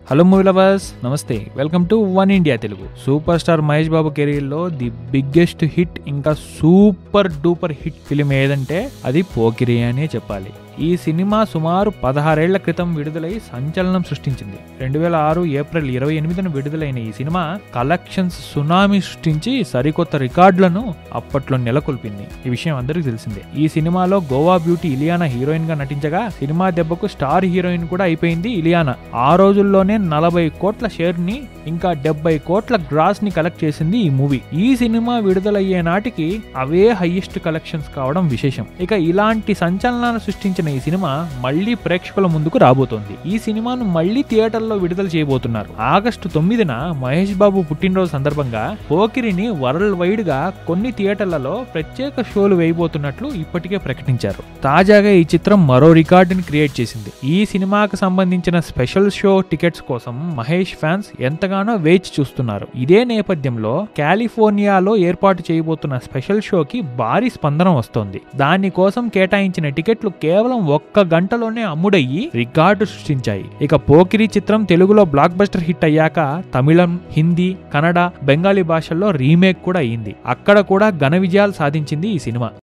hello movie lovers నమస్తే welcome to one India Telugu super star Mahesh Babu కెరీర్లో the biggest hit ఇంకా super duper hit film ఏదంటే అది పోకిరి అనే చెప్పాలి ఈ సినిమా సుమారు పదహారేళ్ల క్రితం విడుదలై సంచలనం సృష్టించింది రెండు వేల ఆరు ఏప్రిల్ ఇరవై ఎనిమిదిన విడుదలైన ఈ సినిమా కలెక్షన్స్ సునామీ సృష్టించి సరికొత్త రికార్డులను అప్పట్లో నెలకొల్పింది ఈ విషయం అందరికీ తెలిసిందే ఈ సినిమాలో గోవా బ్యూటీ ఇలియానా హీరోయిన్ గా నటించగా సినిమా దెబ్బకు స్టార్ హీరోయిన్ కూడా అయిపోయింది ఇలియానా ఆ రోజుల్లోనే నలభై కోట్ల షేర్ ని ఇంకా డెబ్బై కోట్ల గ్రాస్ ని కలెక్ట్ చేసింది ఈ మూవీ ఈ సినిమా విడుదలయ్యే నాటికి అవే హైయెస్ట్ కలెక్షన్స్ కావడం విశేషం ఇక ఇలాంటి సంచలనాన్ని సృష్టించిన ఈ సినిమా మళ్ళీ ప్రేక్షకుల ముందుకు రాబోతోంది ఈ సినిమాను మళ్ళీ థియేటర్లో విడుదల చేయబోతున్నారు ఆగస్టు తొమ్మిదిన మహేష్ బాబు పుట్టినరోజు సందర్భంగా పోకిరిని వరల్డ్ వైడ్ గా కొన్ని థియేటర్లలో ప్రత్యేక షోలు వేయబోతున్నట్లు ఇప్పటికే ప్రకటించారు తాజాగా ఈ చిత్రం మరో రికార్డుని క్రియేట్ చేసింది ఈ సినిమాకు సంబంధించిన స్పెషల్ షో టికెట్స్ కోసం మహేష్ ఫ్యాన్స్ ఎంతగానో వేచి చూస్తున్నారు ఇదే నేపథ్యంలో కాలిఫోర్నియాలో ఏర్పాటు చేయబోతున్న స్పెషల్ షోకి భారీ స్పందన వస్తోంది దానికోసం కేటాయించిన టికెట్లు కేవలం ఒక్క గంటలోనే అమ్ముడయ్యి రికార్డు సృష్టించాయి ఇక పోకిరి చిత్రం తెలుగులో బ్లాక్ బస్టర్ హిట్ అయ్యాక తమిళం హిందీ కన్నడ బెంగాలీ భాషల్లో రీమేక్ కూడా అయ్యింది అక్కడ కూడా ఘన విజయాలు సాధించింది ఈ సినిమా